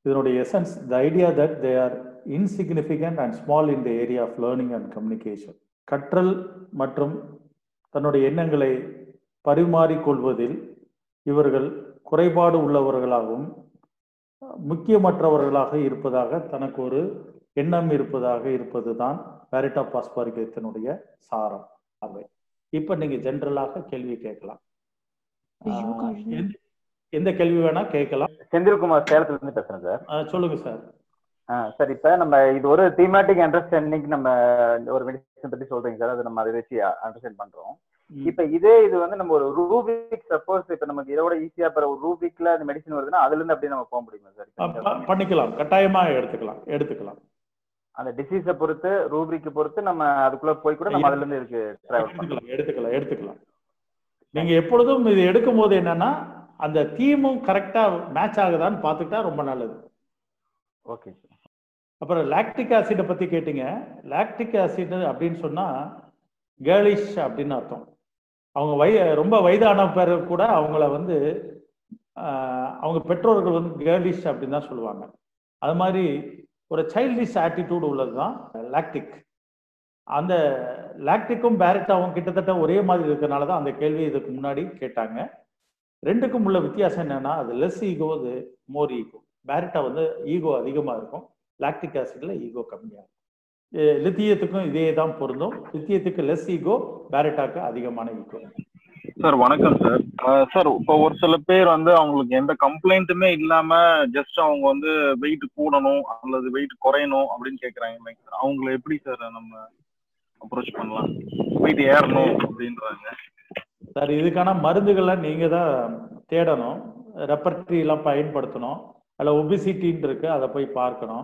இதனுடைய essence the idea that they are insignificant and small in the area of learning and communication கற்றல் மற்றும் தன்னுடைய எண்ணங்களை பரிமாறிக்கொள்வதில் இவர்கள் குறைபாடு உள்ளவர்களாகவும் முக்கியமற்றவர்களாக இருப்பதாக தனக்கு ஒரு எண்ணம் இருப்பதாக இருப்பது தான் பேரிட்டா பாஸ்பாரிகத்தினுடைய சாரம் அவை இப்ப நீங்க ஜென்ரலாக கேள்வி கேட்கலாம் ஆஹ் எந்த- எந்த கேள்வி வேணா கேட்கலாம் செந்தில்குமார் சேலத்துல இருந்து பேசுறேன் சார் ஆஹ் சொல்லுங்க சார் ஆ சார் இப்ப நம்ம இது ஒரு தீமேட்டிக் அண்டர்ஸ்டாண்டிங் நம்ம ஒரு மெடிசன் பத்தி சொல்றீங்க சார் அதை நம்ம அதை வச்சு அண்டர்ஸ்டாண்ட் பண்றோம் ம். இப்ப இதே இது வந்து நம்ம ஒரு ரூபிக் சப்போஸ் இப்ப நமக்கு இதோட ஈஸியா இப்ப ஒரு ரூபிக்ல அந்த மெடிசன் வருதுன்னா அதுல இருந்து அப்படியே நம்ம போக முடியுமா ப- ப- சார் பண்ணிக்கலாம் கட்டாயமா எடுத்துக்கலாம் எடுத்துக்கலாம் அந்த டிசீஸை பொறுத்து ரூபிக்கு பொறுத்து நம்ம அதுக்குள்ள போய் கூட நம்ம அதுல இருந்து இதுக்கு டிராவல் பண்ணலாம் எடுத்துக்கலாம் எடுத்துக்கலாம் எடுத்துக்கலாம் நீங்க எப்பொழுதும் இது எடுக்கும் போது என்னன்னா அந்த தீமும் கரெக்டா மேட்ச் ஆகுதான்னு பார்த்துக்கிட்டா ரொம்ப நல்லது ஓகே சார் அப்புறம் லாக்டிக் ஆசிடை பத்தி கேட்டீங்க லாக்டிக் ஆசிட் அப்படின்னு சொன்னா கேர்லிஷ் அப்படின்னு அர்த்தம் அவங்க வய ரொம்ப வயதான பேர் கூட அவங்கள வந்து ஆஹ், அவங்க பெற்றோர்கள் வந்து கேர்லிஷ் அப்படின்னு தான் சொல்லுவாங்க அது மாதிரி ஒரு சைல்டிஷ் ஆட்டிடியூட் உள்ளது தான் லாக்டிக் அந்த லாக்டிக்கும் பேரட்டாவும் கிட்டத்தட்ட ஒரே மாதிரி இருக்கிறனால தான் அந்த கேள்வி இதுக்கு முன்னாடி கேட்டாங்க ரெண்டுக்கும் உள்ள வித்தியாசம் என்னன்னா அது லெஸ் ஈகோ அது மோர் ஈகோ பேரட்டா வந்து ஈகோ அதிகமாக இருக்கும் லாக்டிக் ஆசிட்ல ஈகோ கம்மியாக இருக்கும் லித்தியத்துக்கும் இதே தான் பொருந்தும் லித்தியத்துக்கு லெஸ் ஈகோ பேரட்டாக்கு அதிகமான ஈகோ சார் வணக்கம் சார் சார் இப்போ ஒரு சில பேர் வந்து அவங்களுக்கு எந்த கம்ப்ளைண்ட்டுமே இல்லாம ஜஸ்ட் அவங்க வந்து வெயிட் கூடணும் அல்லது வெயிட் குறையணும் அப்படின்னு கேக்குறாங்க இல்லைங்க சார் அவங்கள எப்படி சார் நம்ம அப்ரோச் பண்ணலாம் வெயிட் ஏறணும் அப்படின்றாங்க சார் இதுக்கான மருந்துகளை நீங்க தான் தேடணும் ரெப்பர்ட்ரி எல்லாம் பயன்படுத்தணும் அதில் ஒபிசிட்டின்னு இருக்கு அதை போய் பார்க்கணும்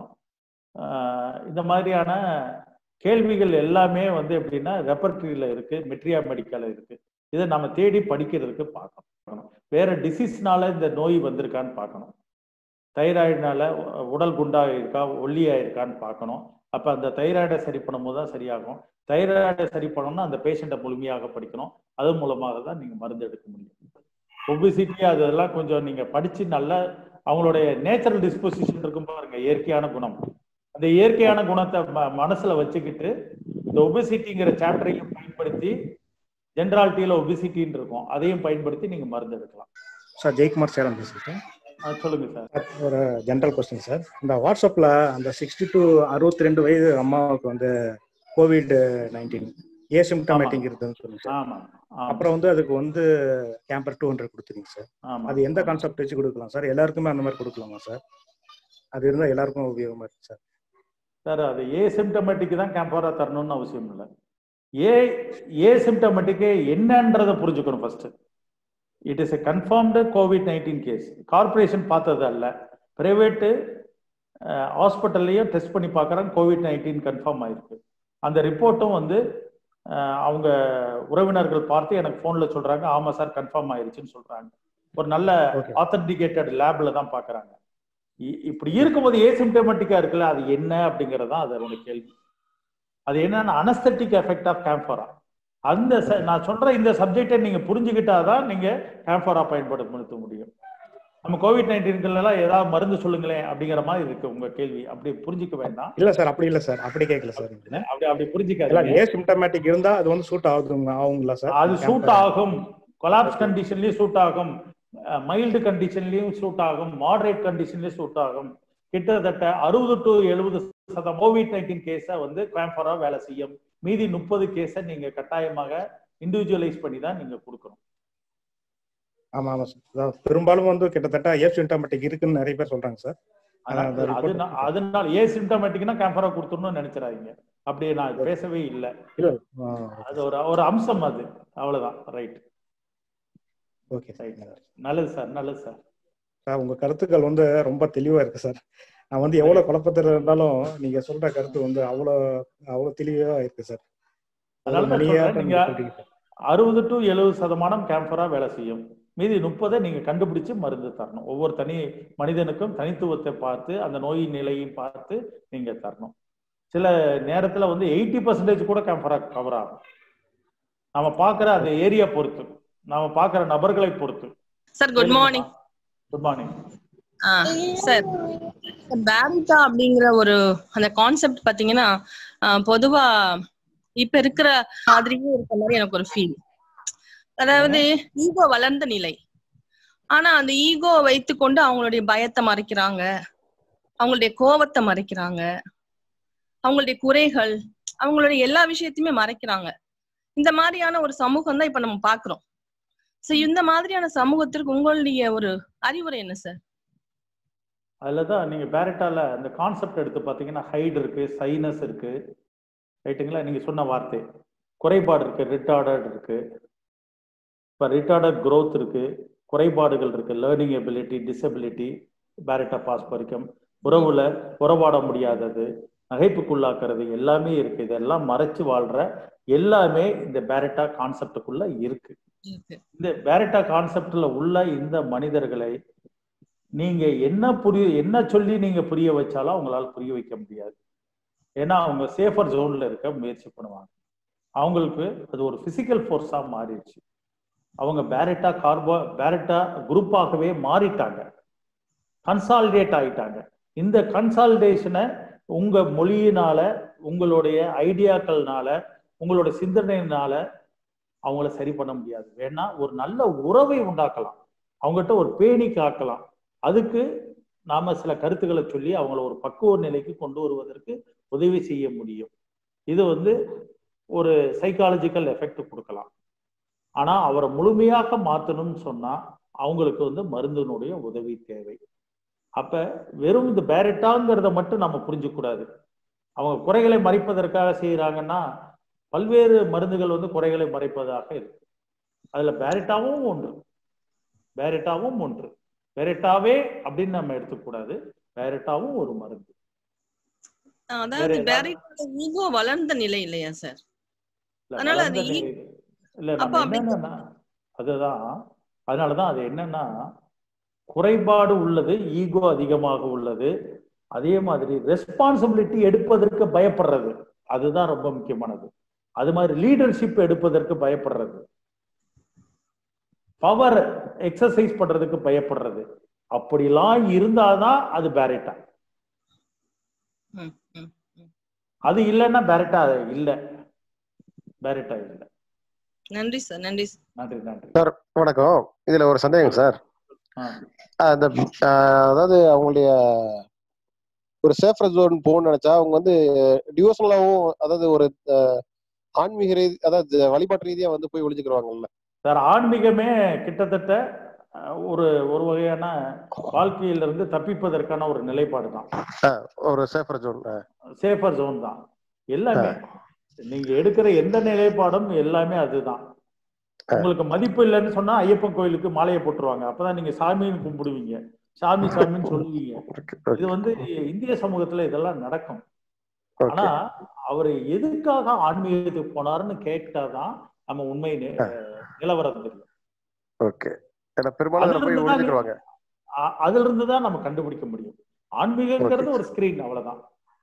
ஆஹ் இந்த மாதிரியான கேள்விகள் எல்லாமே வந்து எப்படின்னா ரெப்பர்ட்ரியில் இருக்கு மெட்ரியா மெடிக்கல்ல இருக்கு இதை நம்ம தேடி படிக்கிறதுக்கு பார்க்கணும் வேற டிசீஸ்னால இந்த நோய் வந்திருக்கான்னு பார்க்கணும் தைராய்டுனால உடல் குண்டாக இருக்கா ஒல்லியா இருக்கான்னு பார்க்கணும் அப்போ அந்த தைராய்டை சரி பண்ணும்போது தான் சரியாகும் தைராய்டை சரி பண்ணணும்னா அந்த பேஷண்ட்டை முழுமையாக படிக்கணும் அது மூலமாக தான் நீங்கள் மருந்து எடுக்க முடியும் ஒபிசிட்டி அதெல்லாம் கொஞ்சம் நீங்கள் படித்து நல்ல அவங்களுடைய நேச்சுரல் டிஸ்பொசிஷன் இருக்கும் பாருங்க இயற்கையான குணம் அந்த இயற்கையான குணத்தை ம- மனசுல வச்சுக்கிட்டு இந்த ஒபிசிட்டிங்கிற சாப்டரையும் பயன்படுத்தி ஜென்ராலிட்டியில ஒபிசிட்டின்னு இருக்கும் அதையும் பயன்படுத்தி நீங்க மருந்து எடுக்கலாம் சார் ஜெயக்குமார் சேலம் பேசுகிறேன் ஆ, சொல்லுங்க சார் ஒரு ஜென்ரல் கொஸ்டின் சார் இந்த வாட்ஸ்அப்பில் அந்த சிக்ஸ்டி டு அறுபத்தி ரெண்டு வயது அம்மாவுக்கு வந்து கோவிட் நைன்டீன் ஏசிம்டமேட்டிக் இருக்குதுன்னு சொல்லுங்க சார் ஆமா ஆமா அப்புறம் வந்து அதுக்கு வந்து கேம்பர் டூ ஹண்ட்ரட் கொடுத்துருங்க சார் ஆமா அது எந்த கான்செப்ட் வச்சு கொடுக்கலாம் சார் எல்லாருக்குமே அந்த மாதிரி கொடுக்கலாமா சார் அது இருந்தால் எல்லாருக்கும் உபயோகமா இருக்கு சார் சார் அது ஏ சிம்டமேட்டிக் தான் கேம்பரா தரணும்னு அவசியம் இல்லை ஏ ஏ சிம்டமேட்டிக்கு என்னன்றதை புரிஞ்சுக்கணும் first it is a confirmed Covid nineteen case corporation பார்த்தது அல்ல பிரைவேட்டு ஹாஸ்பிட்டல்லையும் டெஸ்ட் பண்ணி பார்க்குறாங்க கோவிட் நைன்டீன் கன்ஃபார்ம் ஆயிருக்கு அந்த ரிப்போர்ட்டும் வந்து அஹ், அவங்க உறவினர்கள் பார்த்து எனக்கு ஃபோனில் சொல்கிறாங்க ஆமாம் சார் கன்ஃபார்ம் ஆயிருச்சுன்னு சொல்கிறாங்க ஒரு நல்ல Okay. ஆத்தன்டிகேட்டட் லேபில் தான் பார்க்குறாங்க இப்படி இருக்கும்போது ஏசிம்டமேட்டிக்கா இருக்குல்ல அது என்ன அப்படிங்கிறது தான் அதோட கேள்வி அது என்னன்னா அனஸ்தட்டிக் எஃபெக்ட் ஆஃப் கேம்ஃபோரா அந்த ச- நான் சொல்ற இந்த சப்ஜெக்டை நீங்க புரிஞ்சுக்கிட்டாதான் நீங்க கேம்ஃபோரா பயன்படுத்த முடியும் நம்ம கோவிட் நைன்டீன்லாம் ஏதாவது மருந்து சொல்லுங்களேன் அப்படிங்கிற மாதிரி இருக்கு உங்க கேள்வி அப்படி புரிஞ்சுக்க வேண்டாம் இல்ல சார் அப்படி இல்ல சார் அப்படி கேட்கல சார் அப்படி அப்படி இல்ல புரிஞ்சுக்காதீங்க ஏ சிம்டமேட்டிக் இருந்தா அது வந்து சூட் ஆகுதுங்க ஆகுங்களா சார் அது சூட் ஆகும் கொலாப்ஸ் கண்டிஷன்லயும் சூட் ஆகும் மைல்டு கண்டிஷன்லயும் சூட் ஆகும் மாடரேட் கண்டிஷன்லயும் சூட் ஆகும் கிட்டத்தட்ட அறுபது டு எழுபது சதம் கோவிட் நைன்டீன் கேஸை வந்து கேம்ஃபரா வேலை செய்யும் மீதி முப்பது கேஸை நீங்க கட்டாயமாக இண்டிவிஜுவலைஸ் பண்ணி தான் நீங்க கொடுக்கணும் ஆமா ஆமா சார் அதான் பெரும்பாலும் வந்து கிட்டத்தட்ட ஏ சிம்டமேட்டிக் இருக்குன்னு நிறைய பேர் சொல்றாங்க சார் ஆனா அந்த அது report- நா- அதனால ஏ சிம்டமேட்டிக்னா கேம்ஃபரா கொடுத்துடணும்னு நினைச்சிடாதீங்க அப்படி நான் பேசவே இல்லை இல்ல அது ஒரு ஒரு அம்சம் அது அவ்வளவுதான் ரைட் ஓகே ரைட் சார் நல்லது சார் நல்லது சார் சார் உங்க கருத்துக்கள் வந்து ரொம்ப தெளிவா இருக்கு சார் நான் வந்து எவ்வளவு குழப்பத்தில் இருந்தாலும் நீங்க சொல்ற கருத்து வந்து அவ்வளவு அவ்வளவு தெளிவா இருக்கு சார் அதனால தான் மணியா சொல்றேன், நீங்க நீங்க சொல்றீங்க சார். அறுபது டு எழுபது சதமானம் கேம்ஃபரா வேலை செய்யும் மீதி முப்பதை நீங்க கண்டுபிடிச்சு மருந்து தரணும் ஒவ்வொரு தனி மனிதனுக்கும் தனித்துவத்தை பார்த்து அந்த நோயின் நிலையும் பார்த்து நீங்க தரணும் சில நேரத்துல வந்து எயிட்டி பர்சன்டேஜ் கூட கேம்ஃபரா கவர் ஆகும் நாம பார்க்குற அந்த ஏரியா பொறுத்து நாம பார்க்குற நபர்களை பொறுத்து sir good morning good morning ஆ சார் பேரிட்டா அப்படிங்கிற ஒரு அந்த கான்செப்ட் பாத்தீங்கன்னா ஆ, பொதுவா இப்ப இருக்கிற மாதிரியே இருக்க மாதிரி எனக்கு ஒரு ஃபீல் அதாவது ஈகோ வளர்ந்த நிலை ஆனா அந்த ஈகோ வைத்துக்கொண்டு அவங்களுடைய பயத்தை மறைக்கிறாங்க அவங்களுடைய கோவத்தை மறைக்கிறாங்க அவங்களுடைய குறைகள் அவங்களுடைய எல்லா விஷயத்தையுமே மறைக்கிறாங்க இந்த மாதிரியான ஒரு சமூகம் தான் இப்ப நம்ம பாக்குறோம் சோ இந்த மாதிரியான சமூகத்திற்கு உங்களுடைய ஒரு அறிவுரை என்ன சார் அதில் தான் நீங்கள் பேரட்டால அந்த கான்செப்ட் எடுத்து பார்த்தீங்கன்னா ஹைட் இருக்கு சைனஸ் இருக்கு ரைட்டுங்களா நீங்கள் சொன்ன வார்த்தை குறைபாடு இருக்கு ரிட்டார்டட் இருக்கு இப்போ ரிட்டார்டட் growth இருக்கு குறைபாடுகள் இருக்கு லேர்னிங் எபிலிட்டி டிசபிலிட்டி பேரட்டா பாஸ் வரைக்கும் உறவுல உறவாட முடியாதது நகைப்புக்குள்ளாக்குறது எல்லாமே இருக்கு இதெல்லாம் மறைச்சு வாழ்ற எல்லாமே இந்த பேரட்டா கான்செப்டுக்குள்ள இருக்கு இருக்கு இந்த பேரட்டா கான்செப்ட்ல உள்ள இந்த மனிதர்களை நீங்க என்ன புரிய என்ன சொல்லி நீங்க புரிய வச்சாலும் அவங்களால புரிய வைக்க முடியாது ஏன்னா அவங்க சேஃபர் ஜோன்ல இருக்க முயற்சி பண்ணுவாங்க அவங்களுக்கு அது ஒரு பிசிக்கல் ஃபோர்ஸா மாறிடுச்சு அவங்க பேரட்டா கார்போ பேரட்டா குரூப்பாகவே மாறிட்டாங்க கன்சாலிடேட் ஆயிட்டாங்க இந்த கன்சாலிடேஷனை உங்க மொழியினால உங்களுடைய ஐடியாக்கள்னால உங்களோட சிந்தனையினால அவங்கள சரி பண்ண முடியாது வேணா ஒரு நல்ல உறவை உண்டாக்கலாம் அவங்ககிட்ட ஒரு பேணி காக்கலாம் அதுக்கு நாம சில கருத்துக்களை சொல்லி அவங்கள ஒரு பக்குவ நிலைக்கு கொண்டு வருவதற்கு உதவி செய்ய முடியும் இது வந்து ஒரு சைக்காலஜிக்கல் எஃபெக்ட் கொடுக்கலாம் ஆனா அவரை முழுமையாக மாத்தணும்னு சொன்னா அவங்களுக்கு வந்து மருந்தினுடைய உதவி தேவை அப்ப வெறும் இந்த பேரட்டாங்கிறத மட்டும் நம்ம புரிஞ்சுக்கூடாது அவங்க குறைகளை மறைப்பதற்காக செய்யறாங்கன்னா பல்வேறு மருந்துகள் வந்து குறைகளை மறைப்பதாக இருக்கு அதுல பேரட்டாவும் ஒன்று பேரட்டாவும் ஒன்று பேரட்டாவே அப்படின்னு நம்ம எடுத்துக்கூடாது பேரட்டாவும் ஒரு மருந்து அதாவது வேற ஏதாவது? பேரிட்டோட ஈகோ வளர்ந்த நிலை இல்லையா சார் இல்ல, அதனால அது வளர்ந்த ஈ- நிலை- இல்ல அப்ப நம்ம அப்படி- என்னன்னா அதுதான் அதனாலதான் அது என்னன்னா குறைபாடு உள்ளது ஈகோ அதிகமாக உள்ளது அதே மாதிரி ரெஸ்பான்சிபிலிட்டி எடுப்பதற்கு பயப்படுறது அதுதான் ரொம்ப முக்கியமானது அது மாதிரி லீடர்ஷிப் எடுப்பதற்கு பயப்படுறது பவர் எக்ஸசைஸ் பண்றதுக்கு பயப்படுறது அப்படிலாம் இருந்தாதான் அது பேரட்டா ம், ம். அது இல்லைன்னா பேரட்டா இல்ல பேரட்டா இல்ல நன்றி சார் நன்றி சார் நன்றி நன்றி சார் வணக்கம் இதுல ஒரு சந்தேகம் சார் ஆ. அந்த ஆஹ், அதாவது அவங்களுடைய ஒரு சேஃபர் ஜோன் போகணும்னு நினைச்சா அவங்க வந்து டிவோஷனலாவும் அதாவது ஒரு ஆஹ், ஆன்மீக ரீதி அதாவது வழிபாட்டு ரீதியா வந்து போய் ஒளிஞ்சுக்கிறாங்கல்ல சார் ஆன்மீகமே கிட்டத்தட்ட அஹ், ஒரு ஒரு வகையான வாழ்க்கையில இருந்து தப்பிப்பதற்கான ஒரு நிலைப்பாடு தான் ஒரு சேஃபர் ஜோன் சேஃபர் ஜோன் தான் எல்லாமே நீங்க எடுக்கிற எந்த நிலைப்பாடும் எல்லாமே அதுதான் உங்களுக்கு மதிப்பு இல்லைன்னு சொன்னா ஐயப்பன் கோயிலுக்கு மாலையை போட்டுருவாங்க அப்பதான் நீங்க சாமின்னு கும்பிடுவீங்க சாமி சாமின்னு சொல்லுவீங்க இது வந்து இந்திய சமூகத்துல இதெல்லாம் நடக்கும் ஆனா அவர் எதுக்காக ஆன்மீகத்துக்கு போனாருன்னு கேட்டாதான் நம்ம உண்மை நி- நிலவரம் தெரியும் ஓகே ஏன்னா பெரும்பாலும் அதுல போய் அதுல இருந்து ஒளிஞ்சுக்கிறாங்க அ- அதுல இருந்து தான் நம்ம கண்டுபிடிக்க முடியும் ஆன்மீகங்கிறது ஒரு ஸ்கிரீன் அவ்வளவுதான்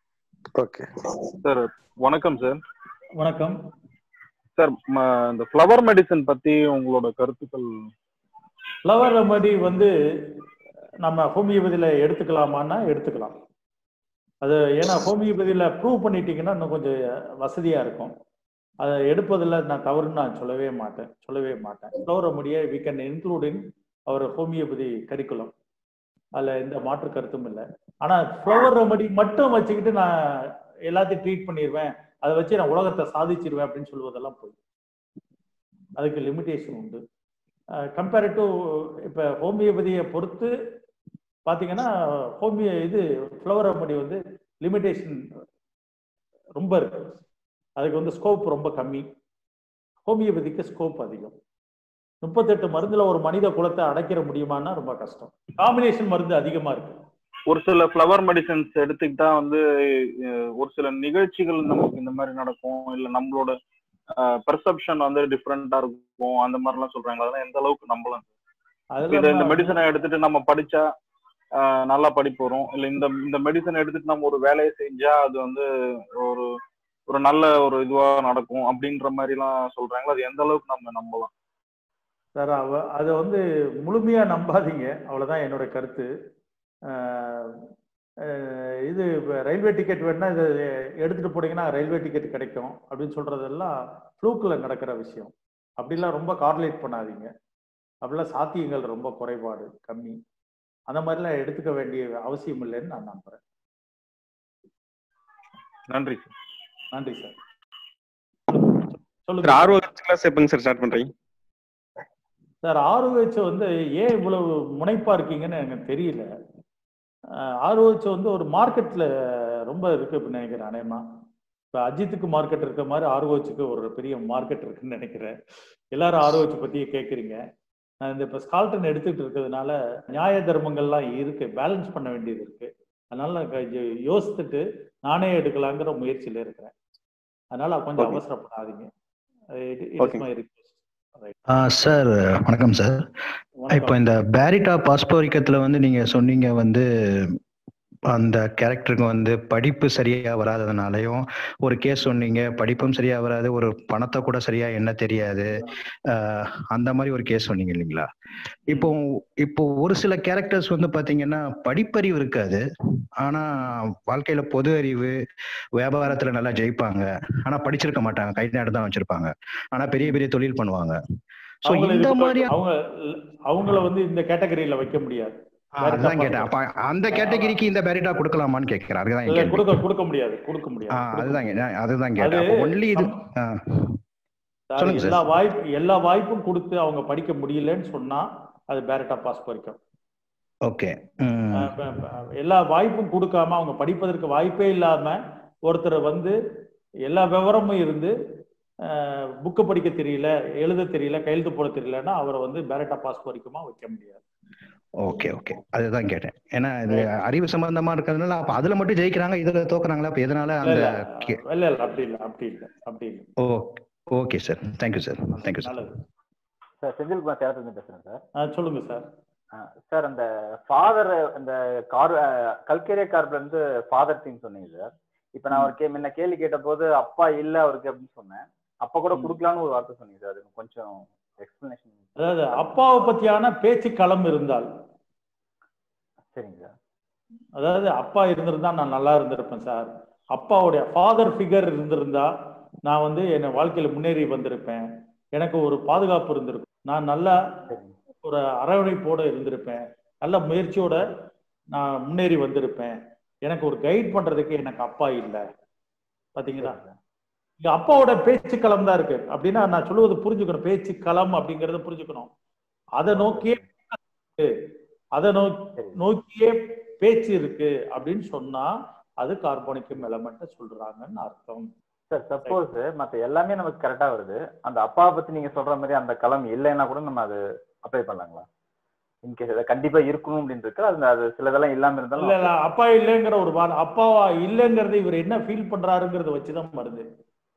ஓகே சார் வணக்கம் சார் வணக்கம் சார் இந்த ஃப்ளவர் மெடிசன் பத்தி உங்களோட கருத்துக்கள் ஃப்ளவர் ரெமடி வந்து நம்ம ஹோமியோபதியில எடுத்துக்கலாமான்னா எடுத்துக்கலாம் அது ஏன்னா ஹோமியோபதியில ப்ரூவ் பண்ணிட்டீங்கன்னா இன்னும் கொஞ்சம் வசதியா இருக்கும் அதை எடுப்பதில் நான் தவறுன்னு நான் சொல்லவே மாட்டேன் சொல்லவே மாட்டேன் ஃப்ளவர் ரெமடியை we can include in our homoeopathy curriculum அதில் எந்த மாற்று கருத்தும் இல்லை ஆனால் ஃப்ளவர் ரெமடி மட்டும் வச்சுக்கிட்டு நான் எல்லாத்தையும் ட்ரீட் பண்ணிடுவேன் அதை வச்சு நான் உலகத்தை சாதிச்சிருவேன் அப்படின்னு சொல்லுவதெல்லாம் போய் அதுக்கு லிமிடேஷன் உண்டு கம்பேர் டு இப்போ ஹோமியோபதியை பொறுத்து பார்த்தீங்கன்னா ஹோமியோ இது ஃப்ளவர் ரெமடி வந்து லிமிடேஷன் ரொம்ப இருக்கு அதுக்கு வந்து ஸ்கோப் ரொம்ப கம்மி ஹோமியோபதிக்கு ஸ்கோப் அதிகம் முப்பத்தெட்டு மருந்துல ஒரு மனித குலத்தை அடைக்கிற முடியுமான்னா ரொம்ப கஷ்டம் காம்பினேஷன் மருந்து அதிகமா இருக்கு ஒரு சில ஃப்ளவர் மெடிசன்ஸ் எடுத்துக்கிட்டா வந்து அஹ், ஒரு சில நிகழ்ச்சிகள் நமக்கு இந்த மாதிரி நடக்கும் இல்ல நம்மளோட பெர்செப்ஷன் வந்து டிஃப்ரெண்டா இருக்கும் அந்த மாதிரிலாம் சொல்றாங்க அதெல்லாம் எந்த அளவுக்கு நம்பலாம் இப்ப இதை இந்த மெடிசனை எடுத்துட்டு நம்ம படிச்சா ஆஹ் நல்லா படிப்பு வரும் இல்ல இந்த இந்த மெடிசன் எடுத்துட்டு நம்ம ஒரு வேலையை செஞ்சா அது வந்து ஒரு ஒரு நல்ல ஒரு இதுவா நடக்கும் அப்படின்ற மாதிரி எல்லாம் சொல்றாங்களா அது எந்த அளவுக்கு நம்ம நம்பலாம் சார் அவ அதை வந்து முழுமையா நம்பாதீங்க அவ்வளவுதான் என்னோட கருத்து அஹ், அஹ், இது ரயில்வே டிக்கெட் வேணா இது எடுத்துட்டு போனீங்கன்னா ரயில்வே டிக்கெட் கிடைக்கும் அப்படின்னு சொல்றதெல்லாம் ஃப்ளூக்கில் நடக்கிற விஷயம் அப்படிலாம் ரொம்ப கார்லேட் பண்ணாதீங்க அப்படிலாம் சாத்தியங்கள் ரொம்ப குறைபாடு கம்மி அந்த மாதிரிலாம் எடுத்துக்க வேண்டிய அவசியம் இல்லைன்னு நான் நம்புறேன் நன்றி சார் நன்றி சார் சார் சொல்லுங்க ஆர்வ கிளாஸ் எப்பங்க சார் ஸ்டார்ட் பண்றீங்க சார் ஆர்ஓஹெச் வந்து ஏன் இவ்வளவு முனைப்பா இருக்கீங்கன்னு எனக்கு தெரியல ஆர்ஓஹெச் வந்து ஒரு மார்க்கெட்ல ரொம்ப இருக்கு அப்படின்னு நினைக்கிறேன் அநேகமா இப்போ அஜித்துக்கு மார்க்கெட் இருக்க மாதிரி ஆர்ஓஹெச்சுக்கு ஒரு பெரிய மார்க்கெட் இருக்குன்னு நினைக்கிறேன் எல்லாரும் ஆர்ஓஹெச் பத்தியே கேட்குறீங்க நான் இந்த இப்போ ஸ்கால்டன் எடுத்துக்கிட்டு இருக்கிறதுனால நியாய தர்மங்கள்லாம் இருக்கு பேலன்ஸ் பண்ண வேண்டியது இருக்கு அதனால நான் கொஞ்சம் யோசித்துட்டு நானே எடுக்கலாங்கிற முயற்சியில இருக்கிறேன் அதனால கொஞ்சம் Okay. அவசரப்படாதீங்க Okay. மை சார் வணக்கம் சார் இப்போ இந்த பேரிட்டா பாஸ்போரிக்கத்துல வந்து நீங்க சொன்னீங்க வந்து அந்த கேரக்டருக்கு வந்து படிப்பு சரியா வராததுனாலயும் ஒரு கேஸ் சொன்னீங்க படிப்பும் சரியா வராது ஒரு பணத்தை கூட சரியா என்ன தெரியாது ஆஹ் அந்த மாதிரி ஒரு கேஸ் சொன்னீங்க இல்லைங்களா இப்போ இப்போ ஒரு சில கேரக்டர்ஸ் வந்து பாத்தீங்கன்னா படிப்பறிவு இருக்காது ஆனா வாழ்க்கையில பொது அறிவு வியாபாரத்துல நல்லா ஜெயிப்பாங்க ஆனா படிச்சிருக்க மாட்டாங்க கை நாடு தான் வச்சிருப்பாங்க ஆனா பெரிய பெரிய தொழில் பண்ணுவாங்க சோ அவங்கள இந்த இதுக்கு மாதிரி அவங்க அவங்கள வந்து இந்த கேட்டகரியில வைக்க முடியாது ஆ, அதுதான் கேட்டேன் அப்ப அந்த கேட்டகரிக்கு இந்த பேரிட்டா கொடுக்கலாமான்னு கேட்கிறேன் அதுதான் என் இல்ல, கேள்வி கொடுக்க கொடுக்க முடியாது கொடுக்க ஆ முடியாது கொடுக்க அதுதான் கே- அதுதான் அது கேட்டேன் அப்ப ஒன்லி இது ஆ, சார், சொல்லுங்க சார். எல்லா வாய்ப்பு எல்லா வாய்ப்பும் கொடுத்து அவங்க படிக்க முடியலன்னு சொன்னா அது பேரட்டா பாஸ் பறிக்கும் ஓகே ம், அஹ் ப- ப- எல்லா வாய்ப்பும் கொடுக்காம அவங்க படிப்பதற்கு வாய்ப்பே இல்லாம ஒருத்தர் வந்து எல்லா விவரமும் இருந்து புக்கு படிக்க தெரியல எழுத தெரியல கையெழுத்து போட தெரியலன்னா அவரை வந்து பேரட்டா பாஸ் வரைக்குமா வைக்க முடியாது ஓகே ஓகே அதுதான் கேட்டேன் ஏன்னா இது அறிவு சம்பந்தமா இருக்கிறதுனால அப்ப அதுல மட்டும் ஜெயிக்கிறாங்க இதுல தோக்குறாங்களா அப்ப எதனால இல்ல அந்த இல்ல கே- இல்ல இல்ல அப்படி இல்ல அப்படி இல்ல அப்படி இல்ல oh okay sir thank you sir thank you sir நல்லது சார் செந்தில்குமார் சேலத்துலேருந்து பேசுறேன் சார் ஆ, சொல்லுங்க சார் சார் அந்த ஃபாதர் அந்த கார் கல்கேரியா கார்ப்ல இருந்து ஃபாதர் தீம் சொன்னீங்க சார் இப்போ நான் ஒரு கே முன்ன கேள்வி கேட்ட போது அப்பா இல்ல அவருக்கு அப்படின்னு சொன்னேன் அப்பா கூட ம். கொடுக்கலான்னு ஒரு வார்த்தை சொன்னீங்க சார் அது கொஞ்சம் எக்ஸ்பிளனேஷன் அதாவது அப்பாவை பத்தியான பேச்சு களம் இருந்தால் சரிங்க சார் அதாவது அப்பா இருந்திருந்தா நான் நல்லா இருந்திருப்பேன் சார் அப்பாவுடைய ஃபாதர் ஃபிகர் இருந்திருந்தா நான் வந்து என் வாழ்க்கையில முன்னேறி வந்திருப்பேன் எனக்கு ஒரு பாதுகாப்பு இருந்திருக்கும் நான் நல்லா சரிங்க ஒரு அரவணைப்போட இருந்திருப்பேன் நல்ல முயற்சியோட நான் முன்னேறி வந்திருப்பேன் எனக்கு ஒரு கைட் பண்றதுக்கு எனக்கு அப்பா இல்லை பாத்தீங்களா சரி சார் இங்க அப்பாவோட பேச்சு களம் தான் இருக்கு அப்படின்னா நான் சொல்லுவது புரிஞ்சுக்கணும் பேச்சு களம் அப்படிங்கறத புரிஞ்சுக்கணும் அதை நோக்கியே அதை நோக்கி சரி நோக்கியே பேச்சு இருக்கு அப்படின்னு சொன்னா அது கார்போனிக்கம் எலமெண்ட் சொல்றாங்கன்னு அர்த்தம் சார் சப்போஸ் மத்த எல்லாமே நமக்கு கரெக்டா வருது அந்த அப்பாவை பத்தி நீங்க சொல்ற மாதிரி அந்த களம் இல்லைன்னா கூட நம்ம அது அப்ளை பண்ணலாங்களா இன்கேஸ் கண்டிப்பா இருக்கணும் அப்படின்னு இருக்கு அது அது சிலதெல்லாம் இல்லாம இல்ல இருந்தாலும் இல்ல அப்பா இல்லைங்கிற ஒரு வார்த்தை அப்பாவா இல்லைங்கிறத இவர் என்ன ஃபீல் பண்றாருங்கிறத வச்சுதான் வருது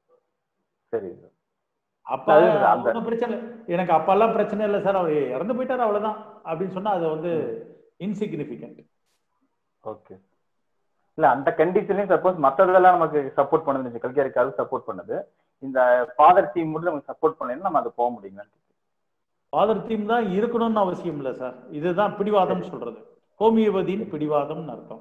சரி அப்பா அது அந்த- ஒன்றும் பிரச்சனை இல்லை எனக்கு அப்பெல்லாம் பிரச்சனை இல்லை சார் அவர் இறந்து போயிட்டாரு அவ்வளவுதான் அப்படின்னு சொன்னா அது வந்து இன்சிக்னிபிகண்ட் ஓகே இல்ல அந்த கண்டிஷன்லயும் சப்போஸ் மத்ததெல்லாம் நமக்கு சப்போர்ட் பண்ணுது கல்கேரிக்காவுக்கு சப்போர்ட் பண்ணுது இந்த ஃபாதர் டீம் மட்டும் நமக்கு சப்போர்ட் பண்ணலைன்னா நம்ம அது போக முடியுங்களான்னு ஃபாதர் தீம் தான் இருக்கணும்னு அவசியம் இல்லை சார் இதுதான் பிடிவாதம் சொல்றது ஹோமியோபதியின் பிடிவாதம்னு அர்த்தம்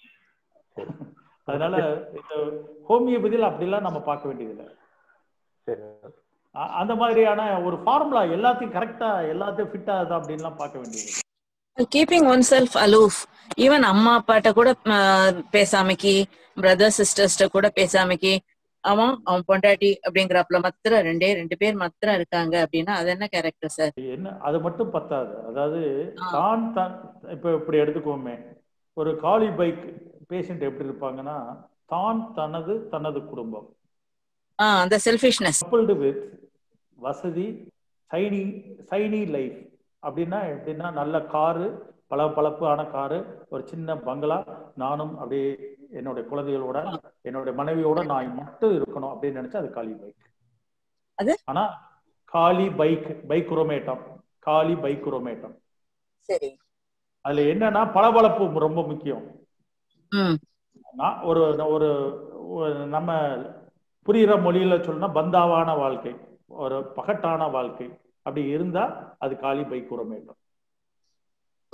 அதனால இந்த ஹோமியோபதியில் அப்படிலாம் நம்ம பார்க்க வேண்டியதில்லை சரி அ- அந்த மாதிரியான ஒரு ஃபார்முலா எல்லாத்தையும் கரெக்டா எல்லாத்தையும் ஃபிட் ஆகுதா அப்படின்லாம் பார்க்க வேண்டியது keeping oneself aloof even அம்மா அப்பாட்ட கூட ஆஹ், பேசாமக்கி பிரதர் சிஸ்டர்ஸ்ட கூட பேசாமக்கி அவன் அவன் பொண்டாட்டி அப்படிங்கிறப்பல மாத்திரம் ரெண்டே ரெண்டு பேர் மாத்திரம் இருக்காங்க அப்படின்னா அது என்ன கேரக்டர் சார் என்ன அது மட்டும் பத்தாது அதாவது ஆ. தான் தான் இப்போ இப்படி எடுத்துக்கோமே ஒரு காலி பைக் பேஷண்ட் எப்படி இருப்பாங்கன்னா தான் தனது தனது குடும்பம் ஆஹ் அந்த செல்ஃபிஷ்னஸ் கப்புள்டு வித் வசதி சைனி சைனி லைஃப் அப்படின்னா எப்படின்னா நல்ல காரு பல பளப்பான காரு ஒரு சின்ன பங்களா நானும் அப்படியே என்னுடைய குழந்தைகளோட என்னுடைய மனைவியோட நான் மட்டும் இருக்கணும் அப்படின்னு நினைச்சா அது காலி பைக் அது? ஆனா காலி பைக் பைக் உரோமேட்டம் காலி பைக் உரோமேட்டம் சரி அதுல என்னன்னா பளபளப்பு ரொம்ப முக்கியம் ம் நான் ஒரு ஒரு ஒரு நம்ம புரியுற மொழியில சொல்லணும்னா பந்தாவான வாழ்க்கை ஒரு பகட்டான வாழ்க்கை அப்படி இருந்தா அது காலி பைக் உரமேட்டம்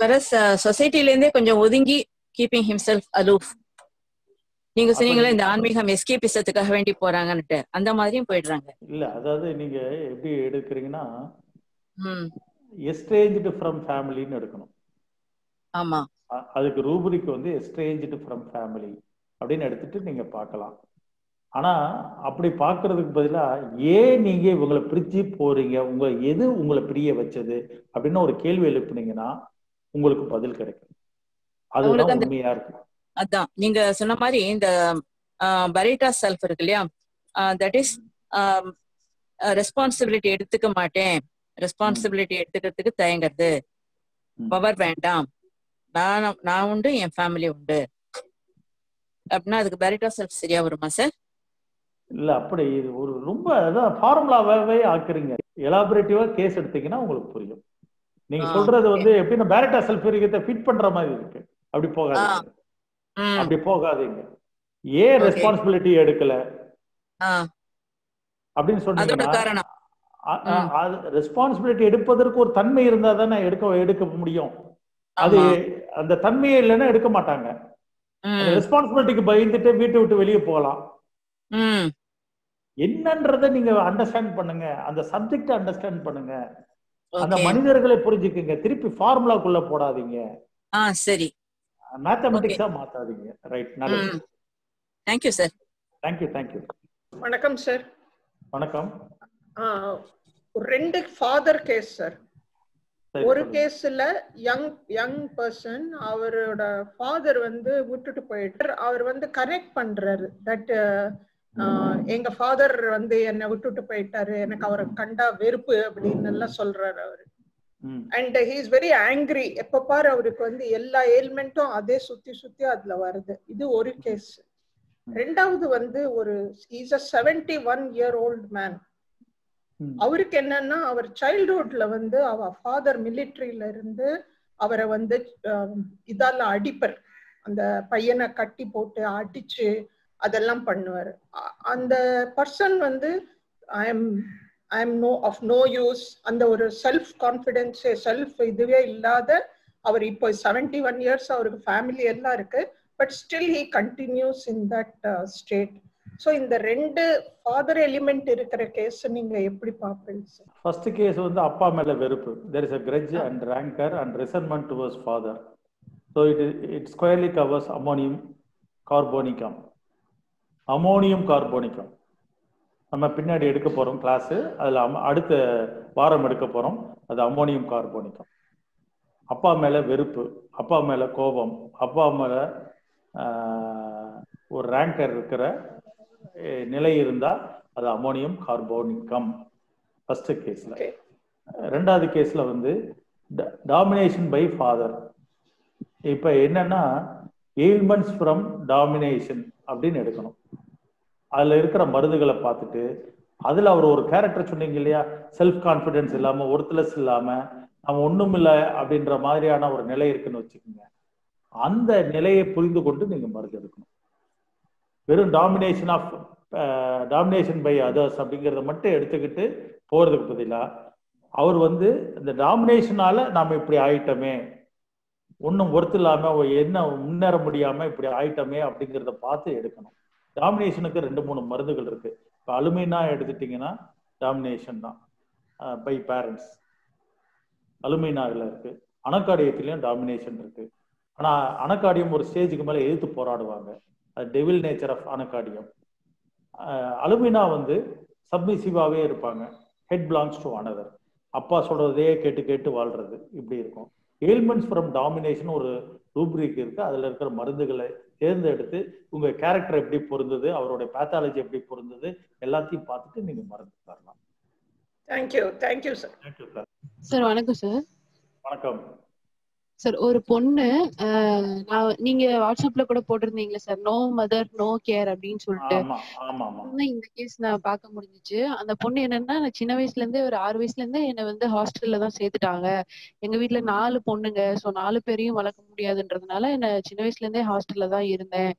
பெரஸ் சொசைட்டில இருந்தே கொஞ்சம் ஒதுங்கி கீப்பிங் ஹிம்செல்ஃப் அலூஃப் நீங்க அப்ப சொன்னீங்களே இந்த நீங்க- ஆன்மீகம் எஸ்கேபிசத்துக்காக வேண்டி போறாங்கன்னுட்டு அந்த மாதிரியும் போயிடுறாங்க இல்ல அதாவது நீங்க எப்படி எடுக்கிறீங்கன்னா ம் எஸ்ட்ரேஞ்சு ஃப்ரம் ஃபேமிலின்னு எடுக்கணும் ஆமா அ- அதுக்கு ரூபரிக்கு வந்து எஸ்ட்ரேஞ்சு ஃப்ரம் ஃபேமிலி அப்படின்னு எடுத்துட்டு நீங்க பார்க்கலாம் ஆனா அப்படி பார்க்கிறதுக்கு பதிலா ஏன் நீங்க இவங்களை பிரிச்சு போறீங்க உங்க எது உங்களை பிரிய வச்சது அப்படின்னு ஒரு கேள்வி எழுப்புனீங்கன்னா உங்களுக்கு பதில் கிடைக்கும் அவங்களுக்கு அதுதான் அந்த உண்மையா இருக்கும் அதான் நீங்க சொன்ன மாதிரி இந்த பரேட்டா செல்ஃப் இருக்கு இல்லையா தட் இஸ் ரெஸ்பான்சிபிலிட்டி எடுத்துக்க மாட்டேன் ரெஸ்பான்சிபிலிட்டி எடுத்துக்கிறதுக்கு தயங்குறது பவர் வேண்டாம் நான் நான் உண்டு என் ஃபேமிலி உண்டு அப்படின்னா அதுக்கு பரேட்டா செல்ஃப் சரியா வருமா சார் இல்ல அப்படி இது ஒரு ரொம்ப அதான் ஃபார்முலாவே ஆக்குறீங்க எலாபரேட்டிவா கேஸ் எடுத்தீங்கன்னா உங்களுக்கு புரியும் நீங்க ஆ, சொல்றது வந்து எப்படின்னா பேரட்டா செல்ஃபரிகத்தை ஃபிட் பண்ற மாதிரி இருக்கு அப்படி ஆ போகாதீங்க ம் அப்படி போகாதீங்க ஏன் ஓகே ரெஸ்பான்சிபிலிட்டி எடுக்கல ஆ அப்படின்னு அதோட சொன்னீங்கன்னா காரணம் அ- அ- ம் அது ரெஸ்பான்சிபிலிட்டி எடுப்பதற்கு ஒரு தன்மை இருந்தா தானே எடுக்க எடுக்க முடியும் அது ஆமா அந்த தன்மையே இல்லைன்னா எடுக்க மாட்டாங்க அந்த ம் ரெஸ்பான்சிபிலிட்டிக்கு பயந்துட்டு வீட்டை விட்டு வெளியே போகலாம் ம் என்னன்றதை நீங்க அண்டர்ஸ்டாண்ட் பண்ணுங்க அந்த சப்ஜெக்ட் அண்டர்ஸ்டாண்ட் பண்ணுங்க அந்த ஓகே மனிதர்களை புரிஞ்சுக்குங்க திருப்பி ஃபார்முலாக்குள்ள போடாதீங்க ஆ சரி ஓகே மேத்தமெட்டிக்ஸா மாத்தாதீங்க ரைட் நல்லது ம் தேங்க்யூ சார் தேங்க்யூ தேங்க்யூ வணக்கம் சார் வணக்கம் ஒரு ரெண்டு ஃபாதர் கேஸ் சார் சரி ஒரு சொல்லுங்க கேஸ்ல யங் யங் பர்சன் அவரோட ஃபாதர் வந்து விட்டுட்டு போயிட்டு அவர் வந்து கரெக்ட் பண்றாரு தட் எங்க ஃபாதர் வந்து என்னை விட்டுட்டு போயிட்டாரு எனக்கு அவரை கண்டா வெறுப்பு அப்படின்னு எல்லாம் சொல்றாரு அவரு ம் and he is very angry எப்ப பாரு அவருக்கு வந்து எல்லா ஏல்மெண்ட்டும் அதே சுத்தி சுத்தி அதுல வருது இது ஒரு கேஸ் ம் ரெண்டாவது வந்து ஒரு is a seventy one year old man ம் அவருக்கு என்னன்னா அவர் சைல்ட்ஹுட்ல வந்து அவ ஃபாதர் மிலிட்ரியில இருந்து அவரை வந்து அஹ், இதால அடிப்பர் அந்த பையனை கட்டி போட்டு அடிச்சு அதெல்லாம் பண்ணுவார் அந்த பர்சன் வந்து I am I am no of no use அந்த ஒரு செல்ஃப் கான்ஃபிடென்ஸ் செல்ஃப் இதுவே இல்லாத அவர் இப்போ செவன்டி ஒன் இயர்ஸ் அவருக்கு ஃபேமிலி எல்லாம் இருக்கு but still he continues in that state so இந்த ரெண்டு ஃபாதர் எலிமெண்ட் இருக்கிற கேஸ் நீங்க எப்படி பார்ப்பீங்க சார் ஃபர்ஸ்ட் கேஸ் வந்து அப்பா மேல வெறுப்பு there is a grudge and rancour and resentment towards father so it it squarely covers ammonium carbonicum ammonium carbonicum நம்ம பின்னாடி எடுக்க போறோம் கிளாஸ் அதுல அம- அடுத்த வாரம் எடுக்க போறோம் அது அமோனியம் கார்போனிக்கம் அப்பா மேல வெறுப்பு அப்பா மேல கோபம் அப்பா மேல ஆஹ், ஒரு ரேங்கர் இருக்கிற அஹ், நிலை இருந்தா அது அமோனியம் கார்போனிக்கம் ஃபர்ஸ்ட் கேஸ்ல ஓகே ரெண்டாவது கேஸ்ல வந்து டாமினேஷன் பை ஃபாதர் இப்ப என்னன்னா எயில்மெண்ட்ஸ் ஃப்ரம் டாமினேஷன் அப்படின்னு எடுக்கணும் அதுல இருக்கிற மருந்துகளை பார்த்துட்டு அதுல அவர் ஒரு கேரக்டர் சொன்னீங்க இல்லையா செல்ஃப் கான்பிடன்ஸ் இல்லாம ஒர்த்லெஸ் இல்லாம அவன் ஒண்ணும் இல்லை அப்படின்ற மாதிரியான ஒரு நிலை இருக்குன்னு வச்சுக்கோங்க அந்த நிலையை புரிந்து கொண்டு நீங்க மருந்து எடுக்கணும் வெறும் domination of domination by others அப்படிங்கிறத மட்டும் எடுத்துக்கிட்டு போறதுக்கு பதிலா அவர் வந்து இந்த டாமினேஷனால நாம இப்படி ஆயிட்டோமே ஒன்றும் ஒர்த்து இல்லாம ஒ- என்ன முன்னேற முடியாம இப்படி ஆயிட்டோமே அப்படிங்கிறத பார்த்து எடுக்கணும் டாமினேஷனுக்கு ரெண்டு மூணு மருந்துகள் இருக்கு இப்போ அலுமினா எடுத்துட்டீங்கன்னா டாமினேஷன் தான் பை பேரண்ட்ஸ் அலுமினாவில் இருக்கு அணக்காடியத்திலையும் டாமினேஷன் இருக்கு ஆனா அணக்காடியம் ஒரு ஸ்டேஜுக்கு மேல எதிர்த்து போராடுவாங்க அது டெவில் நேச்சர் ஆஃப் அணக்காடியம் அலுமினா வந்து சப்மிசிவாவே இருப்பாங்க ஹெட் பிலாங்ஸ் டு அனதர் அப்பா சொல்றதையே கேட்டு கேட்டு வாழ்றது இப்படி இருக்கும் ஏல்மெண்ட்ஸ் ஃப்ரம் டாமினேஷன் ஒரு ரூப்ரிக் இருக்கு அதுல இருக்கிற மருந்துகளை தேர்ந்தெடுத்து உங்க கேரக்டர் எப்படி பொருந்தது அவருடைய பேத்தாலஜி எப்படி பொருந்தது எல்லாத்தையும் பார்த்துட்டு நீங்க மருந்து தரலாம் thank you thank you sir thank you sir sir வணக்கம் சார் வணக்கம் சார் ஒரு பொண்ணு அஹ், நான் நீங்க வாட்ஸ்அப்ல கூட போட்டிருந்தீங்களே sir no mother no care அப்படின்னு சொல்லிட்டு ஆமா ஆமா ஆமா தான் இந்த கேஸ் நான் பார்க்க முடிஞ்சுச்சு அந்த பொண்ணு என்னன்னா நான் சின்ன வயசுல இருந்தே ஒரு ஆறு வயசுல இருந்தே என்னை வந்து ஹாஸ்டல்ல தான் சேர்த்துட்டாங்க எங்க வீட்ல நாலு பொண்ணுங்க சோ நாலு பேரையும் வளர்க்க முடியாதுன்றதுனால என்ன சின்ன வயசுல இருந்தே ஹாஸ்டல்ல தான் இருந்தேன்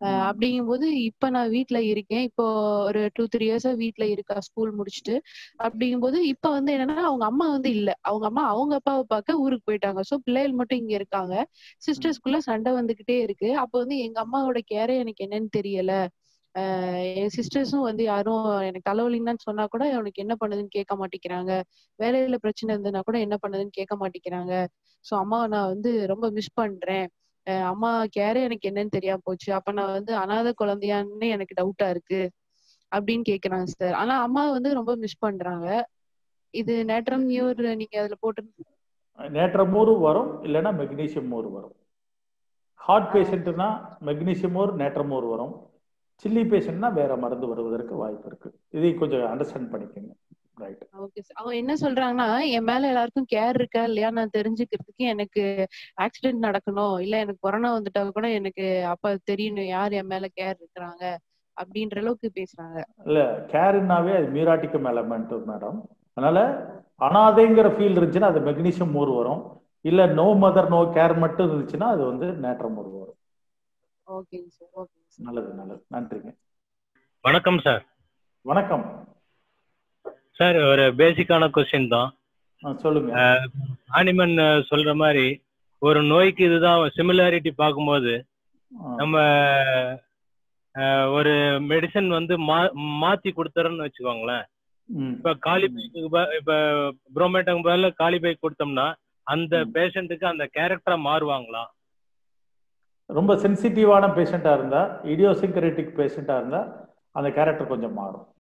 அஹ் அப்படிங்கும்போது இப்ப நான் வீட்ல இருக்கேன் இப்போ ஒரு டூ த்ரீ இயர்ஸா வீட்ல இருக்கா ஸ்கூல் முடிச்சுட்டு அப்படிங்கும்போது இப்ப வந்து என்னன்னா அவங்க அம்மா வந்து இல்ல அவங்க அம்மா அவங்க அப்பாவை பார்க்க ஊருக்கு போயிட்டாங்க சோ பிள்ளைகள் மட்டும் இங்க இருக்காங்க சிஸ்டர்ஸ்குள்ள சண்டை வந்துகிட்டே இருக்கு அப்ப வந்து எங்க அம்மாவோட கேரே எனக்கு என்னன்னு தெரியல ஆஹ் என் சிஸ்டர்ஸும் வந்து யாரும் எனக்கு தலைவலின்னு சொன்னா கூட அவனுக்கு என்ன பண்ணுதுன்னு கேட்க மாட்டேங்கிறாங்க வேலையில பிரச்சனை இருந்ததுன்னா கூட என்ன பண்ணுதுன்னு கேட்க மாட்டேங்கிறாங்க சோ அம்மாவை நான் வந்து ரொம்ப மிஸ் பண்றேன் அஹ் அம்மா கேரே எனக்கு என்னன்னு தெரியாம போச்சு அப்ப நான் வந்து அனாதை குழந்தையான்னு எனக்கு டவுட்டா இருக்கு அப்படின்னு கேக்குறாங்க சார் ஆனா அம்மா வந்து ரொம்ப மிஸ் பண்றாங்க இது நேற்றம் நியூர் நீங்க அதுல போட்டு நேற்றமோர் வரும் இல்லைன்னா மெக்னீசியம் மோர் வரும் ஹார்ட் பேஷண்ட்னா மெக்னீசியம் மோர் நேற்றமோர் வரும் சில்லி பேஷண்ட்னா வேற மருந்து வருவதற்கு வாய்ப்பு இருக்கு இதை கொஞ்சம் அண்டர்ஸ்டாண்ட் பண்ணிக்கோங்க ரைட் ஓகே சார் அவங்க என்ன சொல்றாங்கன்னா என் மேல எல்லாருக்கும் கேர் இருக்கா இல்லையா நான் தெரிஞ்சுக்கிறதுக்கு எனக்கு ஆக்சிடென்ட் நடக்கணும் இல்ல எனக்கு கொரோனா வந்துட்டா கூட எனக்கு அப்ப தெரியணும் யார் என் மேல கேர் இருக்கிறாங்க அப்படின்ற அளவுக்கு பேசுறாங்க இல்ல கேருன்னாவே அது மியூராட்டிக்கம் எலமெண்ட் மேடம் அதனால அனாதைங்கிற ஃபீல் இருந்துச்சுன்னா அது மெக்னீசியம் மோர் வரும் இல்ல நோ மதர் நோ கேர் மட்டும் இருந்துச்சுன்னா அது வந்து நேற்றம் மோர் வரும் ஓகேங்க சார் ஓகேங்க சார் நல்லது நல்லது நன்றிங்க வணக்கம் சார் வணக்கம் சார் ஒரு பேசிக்கான கொஸ்டின் தான் ஆ, சொல்லுங்க அஹ், ஆனிமன் அஹ், சொல்ற மாதிரி ஒரு நோய்க்கு இதுதான் சிமிலாரிட்டி பார்க்கும்போது ஆ. நம்ம அஹ், ஒரு மெடிசன் வந்து மா மாத்தி கொடுத்துறோம்னு வச்சுக்கோங்களேன் ம். இப்ப காலிபைக்கு ப- இப்ப புரோமேட்டங்க பதில காலிபை கொடுத்தோம்னா அந்த பேஷண்ட்டுக்கு அந்த கேரக்டரா மாறுவாங்களா ரொம்ப சென்சிட்டிவான பேஷண்டா இருந்தா இடியோசிங்கரேட்டிக் பேஷண்டா இருந்தா அந்த கேரக்டர் கொஞ்சம் மாறும்